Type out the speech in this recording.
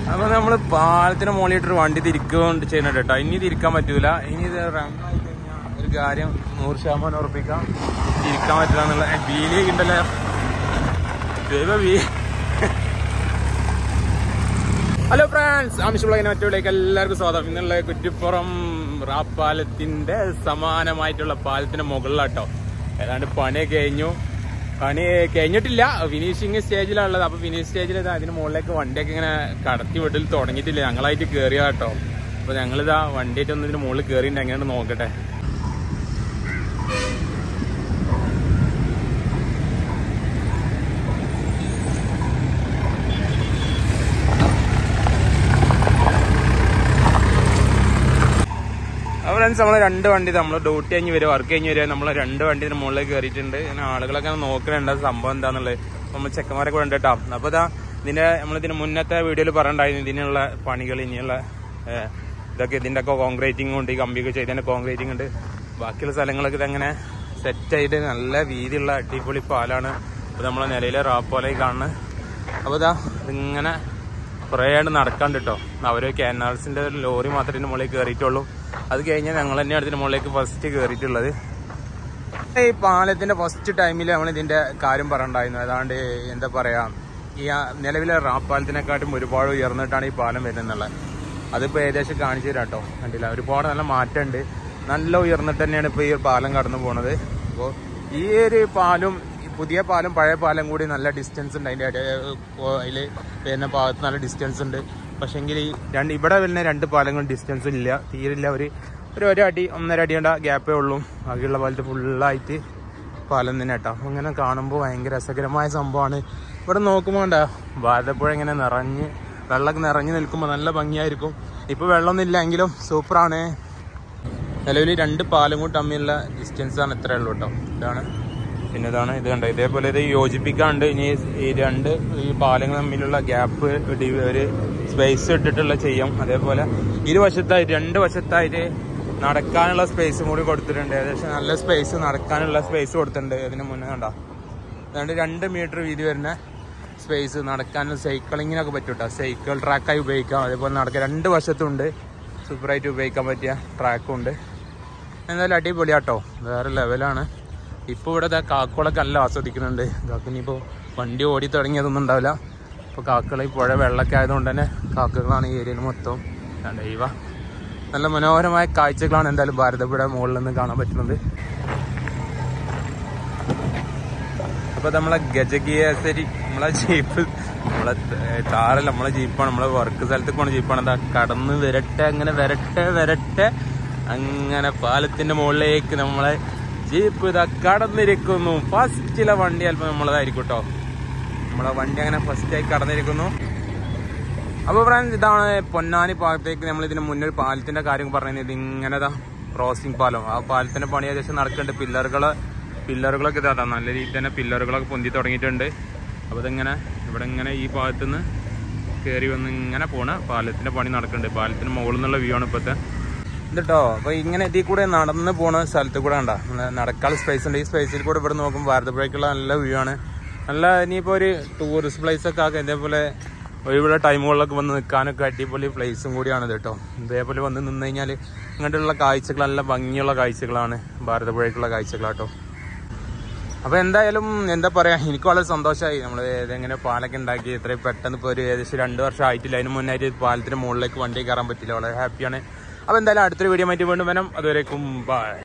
അപ്പൊ നമ്മള് പാലത്തിന് മുകളിലിട്ടൊരു വണ്ടി തിരിക്കൊണ്ട് ചെയ്യുന്നുണ്ട് കേട്ടോ ഇനി തിരിക്കാൻ പറ്റൂല ഇനി ഇത് റൺ ആയി കഴിഞ്ഞാൽ ഒരു കാര്യം നൂറ് ശതമാനം ഉറപ്പിക്കാം തിരിക്കാൻ പറ്റില്ല എന്നുള്ള വീലി ഉണ്ടല്ലോ ദൈവ വീ ഹലോ ഫ്രാൻസ് ആവശ്യമുള്ള മറ്റുള്ളേക്ക് എല്ലാവർക്കും സ്വാഗതം ഇന്നുള്ള കുറ്റിപ്പുറം റാപ്പാലത്തിന്റെ സമാനമായിട്ടുള്ള പാലത്തിന്റെ മുകളിലാട്ടോ ഏതാണ്ട് പണി കഴിഞ്ഞു പണി കഴിഞ്ഞിട്ടില്ല ഫിനിഷിങ് സ്റ്റേജിലാണുള്ളത് അപ്പൊ ഫിനിഷ് സ്റ്റേജിൽ അതിന് മുകളിലേക്ക് വണ്ടിയൊക്കെ ഇങ്ങനെ കടത്തി വിടൽ തുടങ്ങിയിട്ടില്ല ഞങ്ങളായിട്ട് കയറിയ കേട്ടോ അപ്പൊ ഞങ്ങളിതാ വണ്ടിയായിട്ട് ഒന്ന് ഇതിന് മുകളിൽ കയറിയിട്ട് എങ്ങനെയാണ് നോക്കട്ടെ അപ്പോൾ ഫ്രണ്ട്സ് നമ്മൾ രണ്ട് വണ്ടി നമ്മൾ ഡ്യൂട്ടി കഴിഞ്ഞ് വരും വർക്ക് കഴിഞ്ഞ് വരിക നമ്മൾ രണ്ട് വണ്ടി ഇതിന് മുകളിലേക്ക് കയറിയിട്ടുണ്ട് ഇങ്ങനെ ആളുകളൊക്കെ നോക്കുന്നുണ്ട് അത് സംഭവം എന്താണെന്നുള്ളത് അപ്പോൾ നമ്മൾ ചെക്കന്മാരൊക്കെ ഉണ്ട് കേട്ടോ അപ്പോൾ ഇതാ ഇതിന്റെ നമ്മൾ ഇതിന് മുന്നത്തെ വീഡിയോയിൽ പറഞ്ഞിട്ടുണ്ടായിരുന്നു ഇതിനുള്ള പണികൾ ഇനിയുള്ള ഏഹ്, ഇതൊക്കെ ഇതിന്റെ ഒക്കെ കോൺക്രീറ്റിംഗ് ഉണ്ട് ഈ കമ്പിയൊക്കെ ചെയ്തതിന്റെ കോൺക്രീറ്റിംഗ് ഉണ്ട് ബാക്കിയുള്ള സ്ഥലങ്ങളൊക്കെ ഇതങ്ങനെ സെറ്റ് ആയിട്ട് നല്ല വീതിയുള്ള അടിപൊളി പാലാണ് ഇപ്പോൾ നമ്മളെ നിലയിലെ റാപ്പോലായി കാണുന്നത് അപ്പോൾ ഇതാ ഇതിങ്ങനെ കുറേ ആണ്ട് നടക്കാണ്ട് കേട്ടോ അവര് കാനാൾസിന്റെ ഒരു ലോറി മാത്രമേ ഇതിന്റെ മുകളിൽ കയറിയിട്ടുള്ളൂ അത് കഴിഞ്ഞാൽ ഞങ്ങൾ തന്നെയാണ് ഇതിന്റെ മുകളിലേക്ക് ഫസ്റ്റ് കയറിയിട്ടുള്ളത് ഈ പാലത്തിന്റെ ഫസ്റ്റ് ടൈമിൽ നമ്മൾ ഇതിന്റെ കാര്യം പറയണ്ടായിരുന്നു ഏതാണ്ട് എന്താ പറയാ ഈ ആ നിലവിലെ റാപ്പാലത്തിനെക്കാട്ടും ഒരുപാട് ഉയർന്നിട്ടാണ് ഈ പാലം വരുന്നത് അതിപ്പോ ഏകദേശം കാണിച്ചു തരാം കേട്ടോ കണ്ടില്ല ഒരുപാട് നല്ല മാറ്റമുണ്ട് നല്ല ഉയർന്നിട്ട് തന്നെയാണ് ഇപ്പൊ ഈ പാലം കടന്നു പോണത് അപ്പോൾ ഈ ഒരു പാലും ഈ പുതിയ പാലും പഴയ പാലം കൂടി നല്ല ഡിസ്റ്റൻസ് ഉണ്ട് അതിന്റെ അതിൽ വരുന്ന ഭാഗത്ത് നല്ല ഡിസ്റ്റൻസ് ഉണ്ട് പക്ഷെങ്കിൽ ഈ രണ്ട് ഇവിടെ വരുന്ന രണ്ട് പാലങ്ങളും ഡിസ്റ്റൻസ് ഇല്ല തീരില്ല ഒരു ഒരു ഒരു അടി ഒന്നര അടിയുടെ ഗ്യാപ്പേ ഉള്ളൂ ബാക്കിയുള്ള പാലത്ത് ഫുള്ളായിട്ട് പാലം തന്നെ കേട്ടോ അപ്പൊ ഇങ്ങനെ കാണുമ്പോൾ ഭയങ്കര രസകരമായ സംഭവമാണ് ഇവിടെ നോക്കുമ്പോൾ കണ്ടാ ഭാരതപ്പുഴ ഇങ്ങനെ നിറഞ്ഞ് വെള്ളമൊക്കെ നിറഞ്ഞു നിൽക്കുമ്പോൾ നല്ല ഭംഗിയായിരിക്കും ഇപ്പൊ വെള്ളമൊന്നും ഇല്ലെങ്കിലും സൂപ്പറാണ് നിലവിൽ രണ്ട് പാലും കൂടി തമ്മിലുള്ള ഡിസ്റ്റൻസ് ആണ് ഇത്രയേ ഉള്ളൂ കേട്ടോ ഇതാണ് പിന്നെ ഇതാണ് ഇത് കണ്ടോ ഇതേപോലെ ഇത് യോജിപ്പിക്കാണ്ട് ഇനി ഈ രണ്ട് ഈ പാലങ്ങൾ തമ്മിലുള്ള ഗ്യാപ്പ് ഒരു സ്പേസ് ഇട്ടിട്ടുള്ള ചെയ്യും അതേപോലെ ഇരുവശത്തായിട്ട് രണ്ട് വശത്തായിട്ട് നടക്കാനുള്ള സ്പേസും കൂടി കൊടുത്തിട്ടുണ്ട് ഏകദേശം നല്ല സ്പേസ് നടക്കാനുള്ള സ്പേസ് കൊടുത്തിട്ടുണ്ട് ഇതിന് മുന്നേ കണ്ടോ അതുകൊണ്ട് രണ്ട് മീറ്റർ വീതി വരുന്ന സ്പേസ് നടക്കാനും സൈക്ലിങ്ങിനൊക്കെ പറ്റും കേട്ടോ സൈക്കിൾ ട്രാക്കായി ഉപയോഗിക്കാം അതേപോലെ നടക്കാൻ രണ്ട് വശത്തുണ്ട് സൂപ്പറായിട്ട് ഉപയോഗിക്കാൻ പറ്റിയ ട്രാക്കും ഉണ്ട് എന്തായാലും അടിപൊളിയാട്ടോ വേറെ ലെവലാണ് ഇപ്പോൾ ഇവിടെ ദാ കാക്കുകളൊക്കെ നല്ല ആസ്വദിക്കുന്നുണ്ട് കാക്കിനിപ്പോൾ വണ്ടി ഓടി തുടങ്ങിയതൊന്നും ഉണ്ടാവില്ല ഇപ്പോൾ കാക്കകൾ ഈ പുഴ വെള്ളമൊക്കെ ആയതുകൊണ്ട് തന്നെ കാക്കകളാണ് ഈ ഏരിയയിൽ മൊത്തം ദൈവ നല്ല മനോഹരമായ കാഴ്ചകളാണ് എന്തായാലും ഭാരതപ്പുഴ മുകളിൽ നിന്ന് കാണാൻ പറ്റുന്നത് അപ്പൊ നമ്മളെ ഗജകീയസരി നമ്മളെ ജീപ്പ് നമ്മളെ താറല്ല നമ്മളെ ജീപ്പാണ് നമ്മളെ വർക്ക് സ്ഥലത്ത് പോണ ജീപ്പാണ് എന്താ കടന്ന് വരട്ടെ അങ്ങനെ വരട്ടെ വരട്ടെ അങ്ങനെ പാലത്തിന്റെ മുകളിലേക്ക് നമ്മളെ ജീപ്പ് ഇതാ കടന്നിരിക്കുന്നു ഫസ്റ്റിലെ വണ്ടി അല്പം നമ്മളതായിരിക്കും കേട്ടോ നമ്മളെ വണ്ടി അങ്ങനെ ഫസ്റ്റ് ആയി കടന്നിരിക്കുന്നു അപ്പൊ ഫ്രണ്ട്സ് ഇതാണ് പൊന്നാനി ഭാഗത്തേക്ക് നമ്മൾ ഇതിന് മുന്നേ ഒരു പാലത്തിന്റെ കാര്യം പറയുന്നത് ഇങ്ങനെതാ ക്രോസിംഗ് പാലം ആ പാലത്തിന്റെ പണി ഏകദേശം നടക്കുന്നുണ്ട് പില്ലറുകള് പില്ലറുകളൊക്കെ ഇതാ നല്ല രീതിയിൽ തന്നെ പില്ലറുകളൊക്കെ പൊന്തി തുടങ്ങിയിട്ടുണ്ട് അപ്പൊ ഇതിങ്ങനെ ഇവിടെ ഇങ്ങനെ ഈ ഭാഗത്തുനിന്ന് കയറി വന്ന് ഇങ്ങനെ പോണ പാലത്തിന്റെ പണി നടക്കുന്നുണ്ട് പാലത്തിന് മുകളിൽ നിന്നുള്ള വ്യൂ ആണ് ഇപ്പത്തെ എന്നിട്ടോ അപ്പൊ ഇങ്ങനെ ഇതിൽ കൂടെ നടന്ന് പോണ സ്ഥലത്ത് കൂടെ കണ്ട നടക്കാനുള്ള സ്പേസ് ഉണ്ട് ഈ സ്പേസിൽ കൂടെ ഇവിടെ നോക്കുമ്പോൾ ഭാരതപ്പുഴയ്ക്കുള്ള നല്ല വ്യൂ ആണ് നല്ല ഇനിയിപ്പോ ഒരു ടൂറിസ്റ്റ് പ്ലേസ് ഒക്കെ ആക്കാം ഇതേപോലെ ഒഴിവുള്ള ടൈമുകളിലൊക്കെ വന്ന് നിൽക്കാനൊക്കെ അടിപൊളി പ്ലേസും കൂടിയാണ് കേട്ടോ ഇതേപോലെ വന്ന് നിന്ന് കഴിഞ്ഞാൽ ഇങ്ങോട്ടുള്ള കാഴ്ചകൾ നല്ല ഭംഗിയുള്ള കാഴ്ചകളാണ് ഭാരതപ്പുഴയ്ക്കുള്ള കാഴ്ചകളാട്ടോ അപ്പൊ എന്തായാലും എന്താ പറയാ എനിക്ക് വളരെ സന്തോഷമായി നമ്മൾ ഇതെങ്ങനെ പാലൊക്കെ ഉണ്ടാക്കി ഇത്രയും പെട്ടെന്ന് ഇപ്പോൾ ഒരു ഏകദേശം രണ്ട് വർഷം ആയിട്ടില്ല അതിന് മുന്നായിട്ട് പാലത്തിന് മുകളിലേക്ക് വണ്ടി കയറാൻ പറ്റില്ല വളരെ ഹാപ്പിയാണ് അപ്പൊ എന്തായാലും അടുത്തൊരു വീഡിയോ ആയിട്ട് വീണ്ടും വരാം അതുവരേക്കും ബൈ